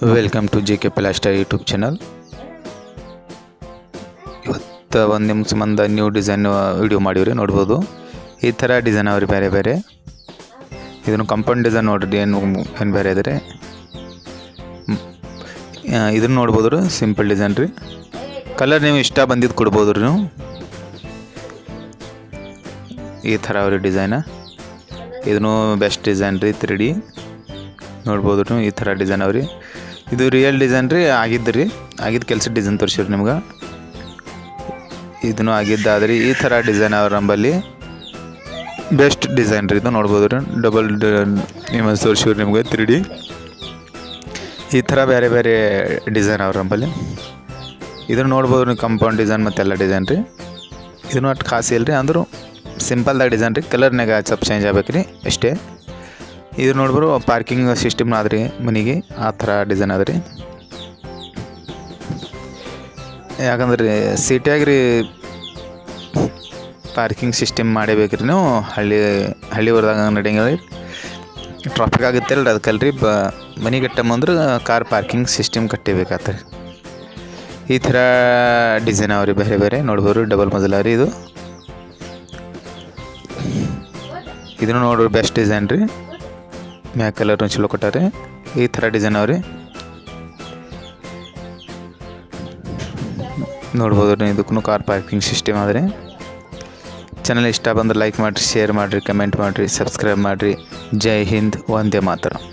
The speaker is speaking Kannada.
welcome to J K plaster YouTube channel ಇವತ್ತು ಒಂದು ನಿಮ್ಮ ಸಂಬಂಧ ನ್ಯೂ ಡಿಸೈನ್ ವಿಡಿಯೋ ಮಾಡಿವ್ರಿ ನೋಡ್ಬೋದು ಈ ಥರ ಡಿಸೈನ್ ಅವ್ರಿ ಬೇರೆ ಬೇರೆ ಇದನ್ನು ಕಂಪೌಂಡ್ ಡಿಸೈನ್ ನೋಡ್ರಿ ಏನು ಏನು ಬೇರೆ ಇದೆ ಇದನ್ನು ನೋಡ್ಬೋದು ರೀ ಸಿಂಪಲ್ ಡಿಸೈನ್ ರೀ ಕಲರ್ ನೀವು ಇಷ್ಟ ಬಂದಿದ್ದು ಕೊಡ್ಬೋದು ರೀ ನೀವು ಈ ಥರ ಅವ್ರಿ ಡಿಸೈನ ಇದನ್ನು ಬೆಸ್ಟ್ ಡಿಸೈನ್ ರೀ ತ್ರೀ ಡಿ ನೋಡ್ಬೋದು ನೀವು ಈ ಥರ ಡಿಸೈನ್ ಅವ್ರಿ ಇದು ರಿಯಲ್ ಡಿಸೈನ್ ರೀ ಆಗಿದ್ದು ರೀ ಆಗಿದ್ದ ಕೆಲಸದ ಡಿಸೈನ್ ತೋರಿಸಿರಿ ನಿಮ್ಗೆ ಇದನ್ನು ಆಗಿದ್ದಾದ್ರಿ ಈ ಥರ ಡಿಸೈನ್ ಅವ್ರ ನಂಬಲ್ಲಿ ಬೆಸ್ಟ್ ಡಿಸೈನ್ ರೀ ಇದು ನೋಡ್ಬೋದು ರೀ ಡಬಲ್ ನಿಮ್ಮ ತೋರಿಸಿವ್ರಿ ನಿಮ್ಗೆ ತ್ರೀ ಡಿ ಈ ಥರ ಬೇರೆ ಬೇರೆ ಡಿಸೈನ್ ಅವ್ರ ನಂಬಲ್ಲಿ ಇದನ್ನು ನೋಡ್ಬೋದು ನೀವು ಕಂಪೌಂಡ್ ಡಿಸೈನ್ ಮತ್ತೆಲ್ಲ ಡಿಸೈನ್ ರೀ ಇದನ್ನು ಅಷ್ಟು ಖಾಸಿ ಇಲ್ಲ ರೀ ಅಂದರೂ ಸಿಂಪಲ್ದಾಗ ಡಿಸೈನ್ ರೀ ಕಲರ್ನಾಗ ಸ್ವಲ್ಪ ಚೇಂಜ್ ಆಗ್ಬೇಕು ರೀ ಅಷ್ಟೇ ಇದು ನೋಡ್ಬೋದು ಪಾರ್ಕಿಂಗ್ ಸಿಸ್ಟಮ್ ಅದ ರೀ ಮನೆಗೆ ಆ ಥರ ಡಿಸೈನ್ ಅದ ರೀ ಯಾಕಂದ್ರೆ ಸಿಟಿಯಾಗ ರೀ ಪಾರ್ಕಿಂಗ್ ಸಿಸ್ಟಮ್ ಮಾಡೇಬೇಕ್ರಿ ನೀವು ಹಳ್ಳಿ ಹಳ್ಳಿ ಊರ್ದಾಗ ನಡೆಯಂಗಿಲ್ಲ ರೀ ಟ್ರಾಫಿಕ್ ಆಗುತ್ತೆ ಅಲ್ರಿ ಅದಕ್ಕಲ್ರಿ ಬ ಮನೆ ಕಟ್ಟಂಬಂದ್ರೆ ಕಾರ್ ಪಾರ್ಕಿಂಗ್ ಸಿಸ್ಟಮ್ ಕಟ್ಟಿಬೇಕಾಗ್ತದೆ ಈ ಥರ ಡಿಸೈನ್ ಅವ್ರಿ ಬೇರೆ ಬೇರೆ ನೋಡ್ಬೋದು ಡಬಲ್ ಮಜಲ ರೀ ಇದು ಇದನ್ನು ನೋಡ್ರಿ ಬೆಸ್ಟ್ ಡಿಸೈನ್ ರೀ ಮ್ಯಾಕ್ ಕಲರ್ ಚಲೋ ಕೊಟ್ಟಾರೆ ಈ ಥರ ಡಿಸೈನ್ ಅವ್ರಿ ನೋಡ್ಬೋದು ರೀ ಇದಕ್ಕೂ ಕಾರ್ ಪಾರ್ಕಿಂಗ್ ಸಿಸ್ಟಮ್ ಆದರೆ ಚಾನಲ್ ಇಷ್ಟ ಬಂದ್ರೆ ಲೈಕ್ ಮಾಡಿರಿ ಶೇರ್ ಮಾಡಿರಿ ಕಮೆಂಟ್ ಮಾಡಿರಿ ಸಬ್ಸ್ಕ್ರೈಬ್ ಮಾಡಿರಿ ಜೈ ಹಿಂದ್ ವಂದೇ ಮಾತರಂ